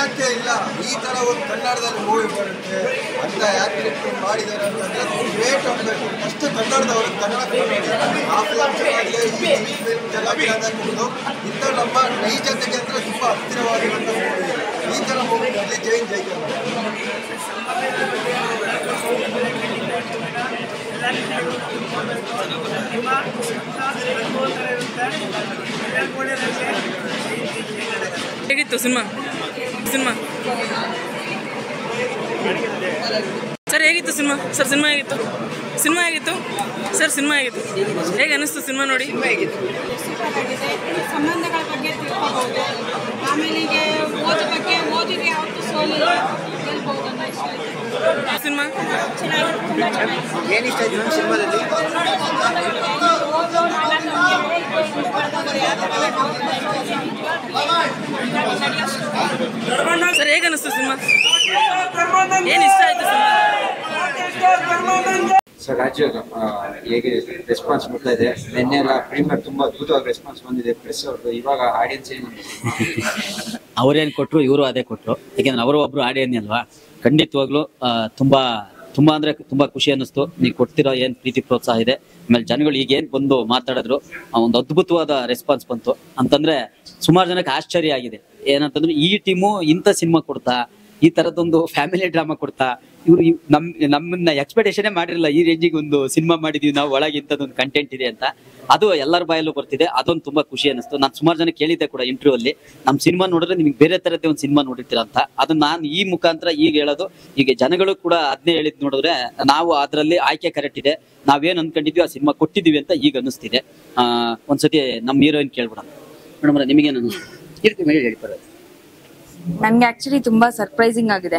ಹೇಳಕ್ಕೆ ಇಲ್ಲ ಈ ತರ ಒಂದು ಕನ್ನಡದಲ್ಲಿ ಮೂವಿ ಬರುತ್ತೆ ಅಂತ ಆಕ್ಟಿಂಗ್ ಮಾಡಿದ್ದಾರೆ ಅಂತಂದ್ರೆ ಗ್ರೇಟ್ ಅನ್ಬೇಕು ಫಸ್ಟ್ ಕನ್ನಡದವರು ಕನ್ನಡ ಆಫ್ಲೈನ್ ಚೆನ್ನಾಗಿದೆ ಈ ಫಿಲ್ಮ್ ಚೆನ್ನಾಗಿದೆ ಅನ್ನೋದು ಇಂಥ ನಮ್ಮ ನೈಜತೆಗೆ ಅಂದ್ರೆ ತುಂಬಾ ಹತ್ತಿರವಾಗಿರುವಂಥ ಮೂವಿ ಈ ತರ ಮೂವಿ ಅಲ್ಲಿ ಜೈನ್ ಜೈಕರ್ ಹೇಗಿತ್ತು ಸಿನಿಮಾ ಸಿನಿಮಾ ಸರ್ ಹೇಗಿತ್ತು ಸಿನಿಮಾ ಸರ್ ಸಿನಿಮಾ ಹೇಗಿತ್ತು ಸಿನಿಮಾ ಹೇಗಿತ್ತು ಸರ್ ಸಿನಿಮಾ ಹೇಗಿತ್ತು ಹೇಗೆ ಅನಿಸ್ತು ಸಿನಿಮಾ ನೋಡಿ ಆಗಿದೆ ಸಂಬಂಧಗಳ ಬಗ್ಗೆ ತಿಳ್ಕೋಬಹುದು ಆಮೇಲೆ ಈಗ ಓದ ಬಗ್ಗೆ ಓದಿದ್ರೆ ಯಾವತ್ತೂ ಸೋಲಿಲ್ಲ ಗೆಲ್ಬಹುದು ಅನ್ನೋ ಇಷ್ಟ ಆಯ್ತು ಸಿನಿಮಾ ಚೆನ್ನಾಗಿದೆ ತುಂಬ ಚೆನ್ನಾಗಿದೆ ಏನಿಷ್ಟ ಆಯ್ತು ನಮ್ಮ ಸಿನಿಮಾದಲ್ಲಿ ಓದೋ ನಾಡ ನಮಗೆ ಇದು ಬರ್ದವ್ರು ಯಾವ್ದು ಸರ್ ಹೇಗೆ ಅನಿಸ್ತು ಸಿನಿಮಾ ಏನು ಇಷ್ಟ ಆಯ್ತು ಸಿನಿಮಾ ಸರ್ ರಾಜು ಆ, ಹೇಗೆ ರೆಸ್ಪಾನ್ಸ್ ಬರ್ತಾ ಇದೆ ನಿನ್ನೆ ಎಲ್ಲ ಪ್ರೀಮಿಯರ್ ತುಂಬಾ ಅದ್ಭುತವಾಗಿ ರೆಸ್ಪಾನ್ಸ್ ಬಂದಿದೆ ಪ್ರೆಸ್ ಅವ್ರದ್ದು ಇವಾಗ ಆಡಿಯನ್ಸ್ ಏನು ಅವ್ರೇನು ಕೊಟ್ಟರು ಇವರು ಅದೇ ಕೊಟ್ಟರು ಯಾಕೆಂದ್ರೆ ಅವರು ಒಬ್ರು ಆಡಿಯನ್ ಅಲ್ವಾ ಖಂಡಿತವಾಗ್ಲೂ ಆ, ತುಂಬಾ ತುಂಬಾ ಅಂದ್ರೆ ತುಂಬಾ ಖುಷಿ ಅನ್ನಿಸ್ತು ನೀವು ಕೊಡ್ತಿರೋ ಏನ್ ಪ್ರೀತಿ ಪ್ರೋತ್ಸಾಹ ಇದೆ ಆಮೇಲೆ ಜನಗಳು ಈಗ ಏನ್ ಬಂದು ಮಾತಾಡಿದ್ರು ಆ ಒಂದು ಅದ್ಭುತವಾದ ರೆಸ್ಪಾನ್ಸ್ ಬಂತು ಅಂತಂದ್ರೆ ಸುಮಾರು ಜನಕ್ಕೆ ಆಶ್ಚರ್ಯ ಆಗಿದೆ ಏನಂತಂದ್ರೆ ಈ ಟೀಮು ಇಂಥ ಸಿನಿಮಾ ಕೊಡ್ತಾ ಈ ತರದೊಂದು ಫ್ಯಾಮಿಲಿ ಡ್ರಾಮಾ ಕೊಡ್ತಾ ಇವ್ರು ಇವ್- ನಮ್ ನಮ್ಮನ್ನ ಎಕ್ಸ್ಪೆಕ್ಟೇಷನೇ ಮಾಡಿರಲಿಲ್ಲ ಈ ರೇಂಜಿಗೆ ಒಂದು ಸಿನಿಮಾ ಮಾಡಿದೀವಿ ನಾವು ಒಳಗೆ ಇಂಥದ್ದೊಂದು ಕಂಟೆಂಟ್ ಇದೆ ಅಂತ ಅದು ಎಲ್ಲರ ಬಾಯಲ್ಲೂ ಬರ್ತಿದೆ ಅದೊಂದು ತುಂಬಾ ಖುಷಿ ಅನಿಸ್ತು ನಾನು ಸುಮಾರು ಜನ ಕೇಳಿದ್ದೆ ಕೂಡ ಇಂಟರ್ವ್ಯೂ ಅಲ್ಲಿ ನಮ್ಮ ಸಿನಿಮಾ ನೋಡಿದ್ರೆ ನಿಮ್ಗೆ ಬೇರೆ ತರದೇ ಒಂದು ಸಿನಿಮಾ ನೋಡಿರ್ತೀರ ಅಂತ ಅದು ನಾನು ಈ ಮುಖಾಂತರ ಈಗ ಹೇಳೋದು ಈಗ ಜನಗಳು ಕೂಡ ಅದನ್ನೇ ಹೇಳಿದ್ ನೋಡಿದ್ರೆ ನಾವು ಅದರಲ್ಲಿ ಆಯ್ಕೆ ಕರೆಕ್ಟ್ ಇದೆ ನಾವೇನ್ ಅನ್ಕೊಂಡಿದ್ವಿ ಆ ಸಿನಿಮಾ ಕೊಟ್ಟಿದೀವಿ ಅಂತ ಈಗ ಅನಿಸ್ತಿದೆ ಆ ಒಂದ್ಸತಿ ನಮ್ಮ ಹೀರೋಯಿನ್ ಕೇಳ್ಬಿಡೋಣ ಮೇಡಮ್ ನಿಮಗೇನು ಅನಿಸ್ತು ಇರ್ತೀವಿ ಹೇಳಿ ಹೇಳಿ ಪರವಾಗಿಲ್ಲ. ನನ್ಗೆ ಆಕ್ಚುಲಿ ತುಂಬಾ ಸರ್ಪ್ರೈಸಿಂಗ್ ಆಗಿದೆ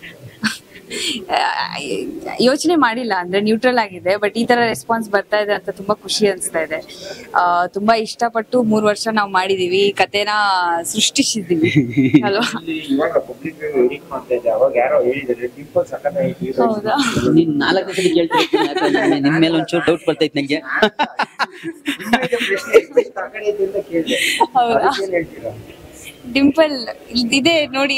ಯೋಚನೆ ಮಾಡಿಲ್ಲ ಅಂದ್ರೆ ನ್ಯೂಟ್ರಲ್ ಆಗಿದೆ ಬಟ್ ಈ ತರ ರೆಸ್ಪಾನ್ಸ್ ಬರ್ತಾ ಇದೆ ಅಂತ ತುಂಬಾ ಖುಷಿ ಅನಿಸ್ತಾ ಇದೆ ಆ, ತುಂಬಾ ಇಷ್ಟಪಟ್ಟು ಮೂರ್ ವರ್ಷ ನಾವು ಮಾಡಿದೀವಿ ಈ ಕಥೆನ ಸೃಷ್ಟಿಸಿದೀವಿ ಅಲ್ವಾ ಇವಾಗ ಪಬ್ಲಿಕ್ ಎಡಿಟ್ ಮಾಡ್ತಾ ಇದೆ ಅವಾಗ ಯಾರೋ ಹೇಳಿದ್ದಾರೆ ಡಿಂಪಲ್ ಸಖತ್ತಾಗಿ ಹೌದಾ ನೀನ್ ನಾಲ್ಕು ಸಲ ಕೇಳ್ತಿರ್ತೀನಿ ಯಾಕಂದ್ರೆ ನಿಮ್ ಮೇಲೆ ಒಂಚೂರು ಡೌಟ್ ಬರ್ತೈತೆ ನಂಗೆ ಹೌದಾ ಡಿಂಪಲ್ ಇದೆ ನೋಡಿ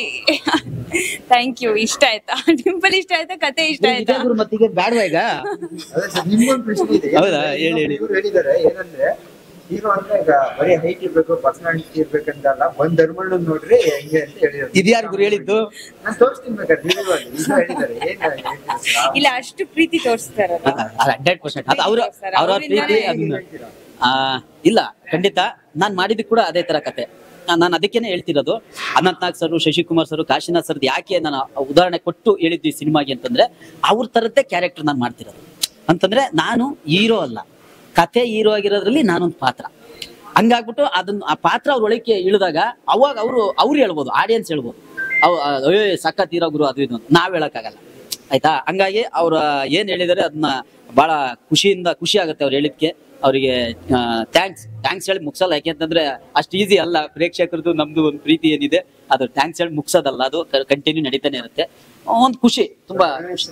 ಥ್ಯಾಂಕ್ ಯು ಇಷ್ಟ ಆಯ್ತಾ ಡಿಂಪಲ್ ಇಷ್ಟ ಆಯ್ತಾ ಕತೆ ಇಷ್ಟ ಆಯ್ತಾ ಮತ್ತೀಗ ಬ್ಯಾಡ್ವಾ ಈಗ ಅದೇ ಸರ್ ನಿಮ್ಗೊಂದು ಪ್ರಶ್ನೆ ಇದೆ ಹೌದಾ? ಹೇಳಿ, ಹೇಳಿ. ಇವ್ರು ಹೇಳಿದ್ದಾರೆ ಏನಂದ್ರೆ ಹೀರೋ ಅಂದ್ರೆ ಈಗ ಬರೀ ಹೈಟ್ ಇರ್ಬೇಕು ಪರ್ಸನಾಲಿಟಿ ಇರ್ಬೇಕಂತಲ್ಲ ಒಂದ್ ಧರ್ಮಣ್ಣ ನೋಡ್ರಿ ಹೆಂಗೆ ಅಂತ ಹೇಳಿದ್ರು ಇದ್ಯಾರು ಗುರು ಹೇಳಿದ್ದು ನಾನು ತೋರಿಸ್ತೀನಿ ಬೇಕಾದ್ರೆ ವಿಡಿಯೋದಲ್ಲಿ ಈಗ ಹೇಳಿದ್ದಾರೆ ಏನ್ ಹೇಳ್ತೀರಾ ಸರ್? ಇಲ್ಲ ಅಷ್ಟು ಪ್ರೀತಿ ತೋರಿಸ್ತಾರಲ್ಲ ಹಂಡ್ರೆಡ್ ಪರ್ಸೆಂಟ್ ಅದು ಅವ್ರ ಅವ್ರ ಪ್ರೀತಿ ಅದನ್ನ ಆ, ಇಲ್ಲ ಖಂಡಿತ ನಾನ್ ಮಾಡಿದ್ದು ಕೂಡ ಅದೇ ತರ ಕತೆ ನಾನು ಅದಕ್ಕೇನೆ ಹೇಳ್ತಿರೋದು Anantnag sir Shashikumar sir Kashinath sir ಯಾಕೆ ನಾನು ಉದಾಹರಣೆ ಕೊಟ್ಟು ಹೇಳಿದ್ದು ಈ ಸಿನಿಮಾಗೆ ಅಂತಂದ್ರೆ ಅವ್ರ ತರದ್ದೇ ಕ್ಯಾರೆಕ್ಟರ್ ನಾನು ಮಾಡ್ತಿರೋದು ಅಂತಂದ್ರೆ ನಾನು ಹೀರೋ ಅಲ್ಲ ಕತೆ ಹೀರೋ ಆಗಿರೋದ್ರಲ್ಲಿ ನಾನೊಂದು ಪಾತ್ರ ಹಂಗಾಗ್ಬಿಟ್ಟು ಅದನ್ನ ಆ ಪಾತ್ರ ಅವ್ರ ಒಳಗೆ ಇಳಿದಾಗ ಅವಾಗ ಅವರು ಅವ್ರು ಹೇಳ್ಬೋದು ಆಡಿಯನ್ಸ್ ಹೇಳ್ಬೋದು ಅವ್ ಏ ಸಖತ್ ಹೀರೋ ಗುರು ಅದು ಇದು ಅಂತ ನಾವ್ ಹೇಳಕ್ಕಾಗಲ್ಲ ಆಯ್ತಾ ಹಂಗಾಗಿ ಅವ್ರ ಏನ್ ಹೇಳಿದಾರೆ ಅದನ್ನ ಬಹಳ ಖುಷಿಯಿಂದ ಖುಷಿ ಆಗುತ್ತೆ ಅವ್ರು ಹೇಳಿದ್ಕೆ ಅವರಿಗೆ ಥ್ಯಾಂಕ್ಸ್ ಥ್ಯಾಂಕ್ಸ್ ಹೇಳಿ ಮುಗ್ಸಲ್ಲ ಯಾಕೆಂತಂದ್ರೆ ಅಷ್ಟು ಈಸಿ ಅಲ್ಲ ಪ್ರೇಕ್ಷಕರದು ನಮ್ದು ಒಂದು ಪ್ರೀತಿ ಏನಿದೆ ಅದು ಥ್ಯಾಂಕ್ಸ್ ಹೇಳಿ ಮುಗ್ಸೋದಲ್ಲ ಅದು ಕಂಟಿನ್ಯೂ ನಡೀತಾನೆ ಇರುತ್ತೆ ಒಂದು ಖುಷಿ ತುಂಬಾ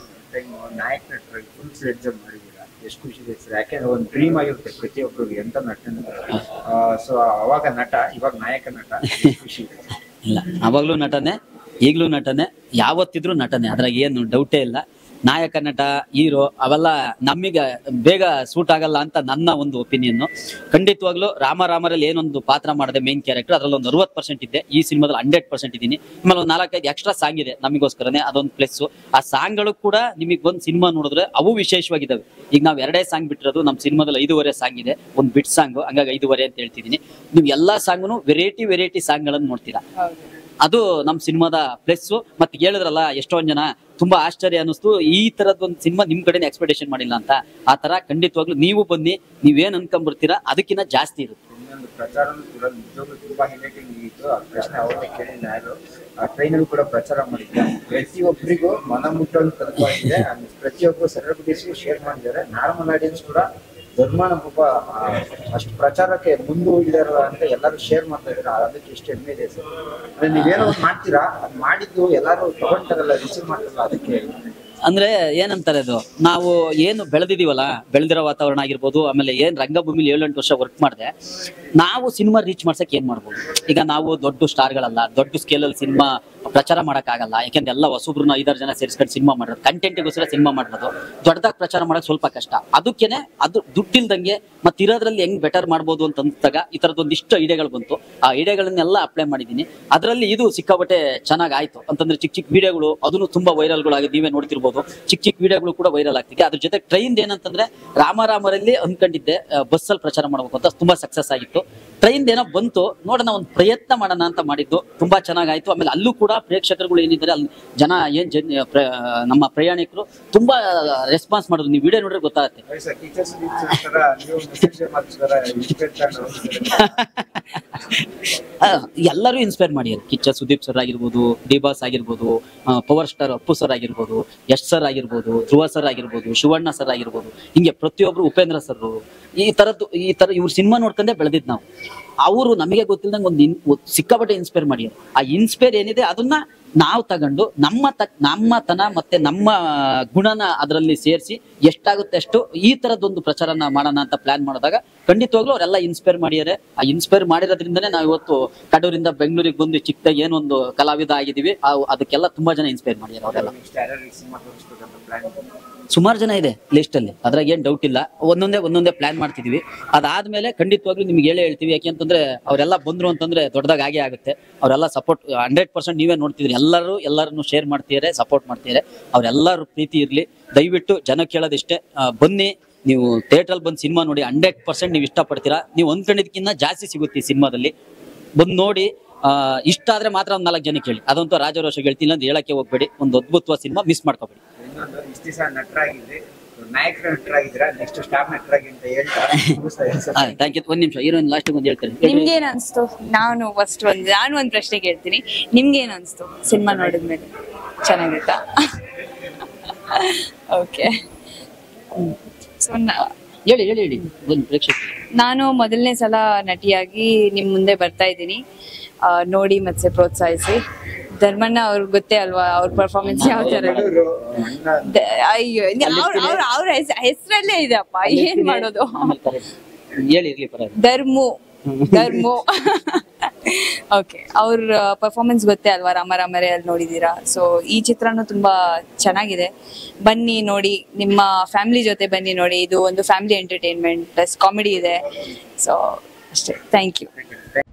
ನಾಯಕ ನಟರಾಗಿ ಫುಲ್ ಫ್ಲೆಡ್ಜ್ ಮಾಡಿದ್ದೀರಾ ಎಷ್ಟು ಖುಷಿ ಇದೆ ಸರ್ ಯಾಕೆಂದ್ರೆ ಒಂದು ಡ್ರೀಮ್ ಆಗಿರುತ್ತೆ ಪ್ರತಿಯೊಬ್ಬರಿಗೆ ಎಂತ ನಟನ ಸೊ ಅವಾಗ ನಟ ಇವಾಗ ನಾಯಕ ನಟ ಎಷ್ಟು ಖುಷಿ ಇದೆ ಇಲ್ಲ ಅವಾಗ್ಲೂ ನಟನೆ ಈಗಲೂ ನಟನೆ ಯಾವತ್ತಿದ್ರು ನಟನೆ ಅದ್ರಾಗ ಏನು ಡೌಟೇ ಇಲ್ಲ ನಾಯಕ ನಟ ಹೀರೋ ಅವೆಲ್ಲ ನಮಗೆ ಬೇಗ ಸೂಟ್ ಆಗಲ್ಲ ಅಂತ ನನ್ನ ಒಂದು ಒಪಿನಿಯನ್ ಖಂಡಿತವಾಗ್ಲೂ ರಾಮ ರಾಮರಲ್ಲಿ ಏನೊಂದು ಪಾತ್ರ ಮಾಡಿದೆ ಮೇನ್ ಕ್ಯಾರೆಕ್ಟರ್ ಅದ್ರಲ್ಲಿ ಒಂದು ಅರವತ್ತು ಪರ್ಸೆಂಟ್ ಇದೆ ಈ ಸಿನಿಮಾದಲ್ಲಿ ಹಂಡ್ರೆಡ್ ಪರ್ಸೆಂಟ್ ಇದ್ದೀನಿ ಆಮೇಲೆ ಒಂದು ನಾಲ್ಕೈದು ಎಕ್ಸ್ಟ್ರಾ ಸಾಂಗ್ ಇದೆ ನಮಗೋಸ್ಕರನೇ ಅದೊಂದು ಪ್ಲಸ್ ಆ ಸಾಂಗ್ಗಳು ಕೂಡ ನಿಮಗೆ ಒಂದು ಸಿನಿಮಾ ನೋಡಿದ್ರೆ ಅವು ವಿಶೇಷವಾಗಿದ್ದಾವೆ ಈಗ ನಾವು ಎರಡೇ ಸಾಂಗ್ ಬಿಟ್ಟಿರೋದು ನಮ್ಮ ಸಿನಿಮಾದಲ್ಲಿ ಐದೂವರೆ ಸಾಂಗ್ ಇದೆ ಒಂದು ಬಿಟ್ ಸಾಂಗ್ ಹಂಗಾಗಿ ಐದೂವರೆ ಅಂತ ಹೇಳ್ತಿದ್ದೀನಿ ನೀವು ಎಲ್ಲಾ ಸಾಂಗ್ನು ವೆರೈಟಿ ವೆರೈಟಿ ಸಾಂಗ್ಗಳನ್ನು ನೋಡ್ತೀರಾ ಅದು ನಮ್ಮ ಸಿನಿಮಾದ ಪ್ಲಸ್ ಮತ್ತೆ ಹೇಳಿದ್ರಲ್ಲ ಎಷ್ಟೊಂದ್ ಜನ ತುಂಬಾ ಆಶ್ಚರ್ಯ ಅನಿಸ್ತು ಈ ತರದ್ ಒಂದು ಸಿನಿಮಾ ನಿಮ್ ಕಡೆ ಎಕ್ಸ್ಪೆಕ್ಟೇಷನ್ ಮಾಡಿಲ್ಲ ಅಂತ ಆ ತರ ಖಂಡಿತವಾಗ್ಲೂ ನೀವು ಬನ್ನಿ ನೀವೇನ್ ಅನ್ಕೊಂಡ್ಬರ್ತೀರಾ ಅದಕ್ಕಿಂತ ಜಾಸ್ತಿ ಇರುತ್ತೆ ಇನ್ನೊಂದು ಪ್ರಚಾರನೂ ಕೂಡ ನಿಜವಾಗ್ಲೂ ತುಂಬಾ ಹಿನ್ನಡೆಗೆ ಇತ್ತು ಆ ಪ್ರಶ್ನೆ ಅವ್ರನ್ನೇ ಕೇಳಿಲ್ಲ ಯಾರು ಆ ಟ್ರೈನಲ್ಲಿ ಕೂಡ ಪ್ರಚಾರ ಮಾಡಿದ್ದೆ ಪ್ರತಿಯೊಬ್ಬರಿಗೂ ಮನ ಮುಟ್ಟಲು ತಲುಪಾಗಿದೆ and ಪ್ರತಿಯೊಬ್ಬರು ಸೆಲೆಬ್ರಿಟೀಸ್ಗೂ ಶೇರ್ ಮಾಡಿದ್ದಾರೆ ನಾರ್ಮಲ್ ಆಡಿಯನ್ಸ್ ಕೂಡ ಧರ್ಮನ ಪಾಪ ಆ, ಅಷ್ಟು ಪ್ರಚಾರಕ್ಕೆ ಮುಂದೆ ಹೋಗಿದಾರಲ್ಲ ಅಂತ ಎಲ್ಲರೂ ಶೇರ್ ಮಾಡ್ತಾ ಇದ್ದಾರೆ ಅದಕ್ಕೆ ಎಷ್ಟು ಹೆಮ್ಮೆ ಇದೆ ಸರ್ ಅಂದ್ರೆ ನೀವೇನೋ ಒಂದ್ ಮಾಡ್ತೀರಾ ಅದ್ ಮಾಡಿದ್ದು ಎಲ್ಲರೂ ತಗೊಂತಾರಲ್ಲ ರಿಸೀವ್ ಮಾಡ್ತಾರಲ್ಲ ಅದಕ್ಕೆ ಅಂದ್ರೆ ಏನಂತಾರೆ ಅದು ನಾವು ಏನು ಬೆಳೆದಿದೀವಲ್ಲ ಬೆಳೆದಿರೋ ವಾತಾವರಣ ಆಗಿರ್ಬೋದು ಆಮೇಲೆ ಏನ್ ರಂಗಭೂಮಿಲಿ ಏಳೆಂಟು ವರ್ಷ ವರ್ಕ್ ಮಾಡಿದೆ ನಾವು ಸಿನಿಮಾ ರೀಚ್ ಮಾಡ್ಸಕ್ ಏನ್ ಮಾಡ್ಬೋದು ಈಗ ನಾವು ದೊಡ್ಡ ಸ್ಟಾರ್ಗಳಲ್ಲ ದೊಡ್ಡ ಸ್ಕೇಲಲ್ಲಿ ಸಿನಿಮಾ ಪ್ರಚಾರ ಆಗಲ್ಲ ಯಾಕೆಂದ್ರೆ ಎಲ್ಲ ಹೊಸಬ್ರನ್ನ ಐದಾರು ಜನ ಸೇರಿಸ್ಕೊಂಡು ಸಿನಿಮಾ ಮಾಡೋದು ಕಂಟೆಂಟ್ಗೋಸ್ಕರ ಸಿನಿಮಾ ಮಾಡೋದು ದೊಡ್ಡದಾಗಿ ಪ್ರಚಾರ ಮಾಡಕ್ ಸ್ವಲ್ಪ ಕಷ್ಟ ಅದಕ್ಕೇನೆ ಅದು ದುಡ್ಡಿಲ್ದಂಗೆ ಮತ್ತೆ ಇರೋದ್ರಲ್ಲಿ ಹೆಂಗ್ ಬೆಟರ್ ಮಾಡ್ಬೋದು ಅಂತ ಅಂದಾಗ ಈ ತರದ್ ಒಂದಿಷ್ಟು ಐಡಿಯಾಗಳು ಬಂತು ಆ ಐಡಿಯಾಗಳನ್ನೆಲ್ಲ ಅಪ್ಲೈ ಮಾಡಿದೀನಿ ಅದರಲ್ಲಿ ಇದು ಸಿಕ್ಕಾಪಟ್ಟೆ ಚೆನ್ನಾಗ್ ಆಯ್ತು ಅಂತಂದ್ರೆ ಚಿಕ್ಕ ಚಿಕ್ಕ ವಿಡಿಯೋಗಳು ಅದನ್ನು ತುಂಬಾ ವೈರಲ್ಗಳು ಆಗಿದೆ ನೀವೇ ನೋಡ್ತಿರ್ಬೋದು ಚಿಕ್ಕ ಚಿಕ್ಕ ವಿಡಿಯೋಗಳು ಕೂಡ ವೈರಲ್ ಆಗ್ತಿದೆ ಅದ್ರ ಜೊತೆ ಟ್ರೈನ್ ಏನಂತಂದ್ರೆ ರಾಮರಾಮರಲ್ಲಿ ಅನ್ಕೊಂಡಿದ್ದೆ ಬಸ್ ಅಲ್ಲಿ ಪ್ರಚಾರ ಮಾಡ್ಬೇಕು ಅಂತ ತುಂಬಾ ಸಕ್ಸಸ್ ಆಗಿತ್ತು ಟ್ರೈನ್ ಏನೋ ಬಂತು ನೋಡೋಣ ಒಂದು ಪ್ರಯತ್ನ ಮಾಡೋಣ ಅಂತ ಮಾಡಿದ್ದು ತುಂಬಾ ಚೆನ್ನಾಗಾಯ್ತು ಆಮೇಲೆ ಅಲ್ಲೂ ಕೂಡ ಪ್ರೇಕ್ಷಕರುಗಳು ಏನಿದ್ದಾರೆ ಅಲ್ಲಿ ಜನ ಏನ್ ಜನ್ ಪ್ರ- ನಮ್ಮ ಪ್ರಯಾಣಿಕರು ತುಂಬಾ ರೆಸ್ಪಾನ್ಸ್ ಮಾಡಿದ್ರು ನೀವು ವಿಡಿಯೋ ನೋಡಿದ್ರೆ ಗೊತ್ತಾಗುತ್ತೆ ಸರ್ ಟೀಚರ್ಸ್ ತರ ನೀವು ಮೆಸೇಜ್ ಮಾಡ್ತಿದಾರ ಇನ್ಸ್ಪೈರ್ ಆ, ಎಲ್ಲರೂ ಇನ್ಸ್ಪೈರ್ ಮಾಡ್ಯಾರ ಕಿಚ್ಚ ಸುದೀಪ್ ಸರ್ ಆಗಿರ್ಬೋದು ಡಿ ಬಾಸ್ ಆಗಿರ್ಬೋದು ಪವರ್ ಸ್ಟಾರ್ ಅಪ್ಪು ಸರ್ ಆಗಿರ್ಬೋದು ಯಶ್ ಸರ್ ಆಗಿರ್ಬೋದು ಧ್ರುವ ಸರ್ ಆಗಿರ್ಬೋದು ಶಿವಣ್ಣ ಸರ್ ಆಗಿರ್ಬೋದು ಹಿಂಗೆ ಪ್ರತಿಯೊಬ್ರು ಉಪೇಂದ್ರ ಸರ್ ಈ ತರದ್ದು ಈ ತರ ಇವ್ರ ಸಿನಿಮಾ ನೋಡ್ಕೊಂಡೇ ಬೆಳೆದಿದ್ ನಾವು ಅವರು ನಮಗೆ ಗೊತ್ತಿಲ್ದಂಗೆ ಒಂದು ಇನ್- ಒಂದ್ ಸಿಕ್ಕಾಪಟ್ಟೆ ಇನ್ಸ್ಪೈರ್ ಮಾಡ್ಯಾರ ಆ ಇನ್ಸ್ಪೈರ್ ಏನಿದೆ ಅದನ್ನ ನಾವು ತಗೊಂಡು ನಮ್ಮ ತಕ್ ನಮ್ಮತನ ಮತ್ತೆ ನಮ್ಮ ಗುಣನ ಅದರಲ್ಲಿ ಸೇರಿಸಿ ಎಷ್ಟಾಗುತ್ತೆ ಅಷ್ಟು ಈ ತರದೊಂದು ಪ್ರಚಾರನ ಮಾಡೋಣ ಅಂತ ಪ್ಲಾನ್ ಮಾಡಿದಾಗ ಖಂಡಿತವಾಗ್ಲೂ ಅವರೆಲ್ಲ ಇನ್ಸ್ಪೈರ್ ಮಾಡ್ಯಾರೆ ಆ ಇನ್ಸ್ಪೈರ್ ಮಾಡಿರೋದ್ರಿಂದನೇ ನಾವು ಇವತ್ತು ಕಡೂರಿಂದ ಬೆಂಗಳೂರಿಗೆ ಬಂದು ಚಿಕ್ಕದಾಗಿ ಏನೊಂದು ಕಲಾವಿದ ಆಗಿದೀವಿ ಆ- ಅದಕ್ಕೆಲ್ಲ ತುಂಬಾ ಜನ ಇನ್ಸ್ಪೈರ್ ಮಾಡ್ಯಾರ ಅವರೆಲ್ಲ ನೆಕ್ಸ್ಟ್ ಯಾರ್ಯಾರು ಸಿನಿಮಾ ತೋರಿಸ್ಬೇಕಂತ ಪ್ಲಾನ್ ಸುಮಾರು ಜನ ಇದೆ ಲಿಸ್ಟ್ ಅಲ್ಲಿ ಅದ್ರಾಗ ಏನ್ ಡೌಟ್ ಇಲ್ಲ ಒಂದೊಂದೇ ಒಂದೊಂದೇ ಪ್ಲಾನ್ ಮಾಡ್ತಿದೀವಿ ಅದಾದ್ಮೇಲೆ ಖಂಡಿತವಾಗ್ಲೂ ನಿಮ್ಗೆ ಹೇಳೇ ಹೇಳ್ತೀವಿ ಯಾಕೆಂತಂದ್ರೆ ಅವರೆಲ್ಲ ಬಂದ್ರು ಅಂತಂದ್ರೆ ದೊಡ್ಡದಾಗ ಆಗೇ ಆಗುತ್ತೆ ಅವರೆಲ್ಲ ಸಪೋರ್ಟ್ ಹಂಡ್ರೆಡ್ ಪರ್ಸೆಂಟ್ ನೀವೇ ನೋಡ್ತಿದ್ರಿ ಎಲ್ಲರೂ ಎಲ್ಲರನ್ನು ಶೇರ್ ಮಾಡ್ತಿದ್ದಾರೆ ಸಪೋರ್ಟ್ ಮಾಡ್ತಿದ್ದಾರೆ ಅವ್ರೆಲ್ಲರೂ ಪ್ರೀತಿ ಇರ್ಲಿ ದಯವಿಟ್ಟು ಜನ ಕೇಳೋದಿಷ್ಟೇ ಆ, ಬನ್ನಿ ನೀವು ಥಿಯೇಟ್ರಲ್ಲಿ ಬಂದು ಸಿನಿಮಾ ನೋಡಿ ಹಂಡ್ರೆಡ್ ಪರ್ಸೆಂಟ್ ನೀವು ಇಷ್ಟಪಡ್ತೀರಾ ನೀವು ಅಂದ್ಕೊಂಡಿದ್ದಕ್ಕಿಂತ ಜಾಸ್ತಿ ಸಿಗುತ್ತೆ ಈ ಸಿನಿಮಾದಲ್ಲಿ ಬಂದು ನೋಡಿ ಆ, ಇಷ್ಟ ಆದ್ರೆ ಮಾತ್ರ ಒಂದ್ ನಾಲ್ಕು ಜನ ಕೇಳಿ ಅದಂತೂ ರಾಜರೋಷ ಹೇಳ್ತಿಲ್ಲ ಅಂತ ಹೇಳಕ್ಕೆ ಹೋಗ್ಬೇಡಿ ಒಂದು ಅದ್ಭುತವಾದ ಸಿನಿಮಾ ಮಿಸ್ ಮಾಡ್ಕೋಬೇಡಿ ಇನ್ನೊಂದು ಇಷ್ಟು ದಿವಸ ನಟರಾಗಿದ್ರಿ ನಾಯಕರ ನಟರಾಗಿದ್ರ ನೆಕ್ಸ್ಟ್ ಸ್ಟಾರ್ ನಟರಾಗಿ ಅಂತ ಹೇಳ್ತಾ ಮುಗಿಸ್ತಾ ಇದ್ದೀನಿ ಸರ್. ಥ್ಯಾಂಕ್ ಯು ಒಂದ್ ನಿಮಿಷ ಹೀರೋಯಿನ್ ಲಾಸ್ಟ್ ಒಂದು ಹೇಳ್ತಾರೆ ನಿಮ್ಗೇನ್ ಅನ್ಸ್ತು ನಾನು ಫಸ್ಟ್ ಒಂದು ನಾನು ಒಂದು ಪ್ರಶ್ನೆ ಕೇಳ್ತೀನಿ ನಿಮ್ಗೇನ್ ಅನ್ಸ್ತು ಸಿನಿಮಾ ನೋಡಿದ್ಮೇಲೆ ಚೆನ್ನಾಗಿತ್ತಾ ಓಕೆ ಸೊ ಹೇಳಿ ಹೇಳಿ ಹೇಳಿ ಒಂದು ಪ್ರೇಕ್ಷಕ ನಾನು ಮೊದಲನೇ ಸಲ ನಟಿಯಾಗಿ ನಿಮ್ ಮುಂದೆ ಬರ್ತಾ ಇದ್ದೀನಿ ಆ, ನೋಡಿ ಮತ್ತೆ ಪ್ರೋತ್ಸಾಹಿಸಿ ಧರ್ಮಣ್ಣ ಅವ್ರಿಗೆ ಗೊತ್ತೇ ಅಲ್ವಾ ಅವ್ರ ಪರ್ಫಾರ್ಮೆನ್ಸ್ ಯಾವ ತರ ಇದೆ. ಬೆಂಗಳೂರು, ಅಣ್ಣ ದ- ಅಯ್ಯೋ ಅವ್ರ ಅವ್ರ ಅವ್ರ ಹೆಸರಲ್ಲೇ ಇದೆ ಅಪ್ಪ ಏನ್ ಮಾಡೋದು ಆಮೇಲೆ ಕರೆ. ಹೇಳಿ ಇರ್ಲಿ ಪರವಾಗಿಲ್ಲ ಧರ್ಮು ಧರ್ಮು ಓಕೆ ಅವ್ರ ಪರ್ಫಾರ್ಮೆನ್ಸ್ ಗೊತ್ತೇ ಅಲ್ವಾ ರಾಮ ರಾಮರೇ ಅಲ್ಲಿ ನೋಡಿದೀರಾ ಸೊ ಈ ಚಿತ್ರನೂ ತುಂಬಾ ಚೆನ್ನಾಗಿದೆ ಬನ್ನಿ ನೋಡಿ ನಿಮ್ಮ ಫ್ಯಾಮಿಲಿ ಜೊತೆ ಬನ್ನಿ ನೋಡಿ ಇದು ಒಂದು ಫ್ಯಾಮಿಲಿ ಎಂಟರ್ಟೈನ್ಮೆಂಟ್ ಪ್ಲಸ್ ಕಾಮಿಡಿ ಇದೆ ಸೊ ಅಷ್ಟೇ ಥ್ಯಾಂಕ್ ಯು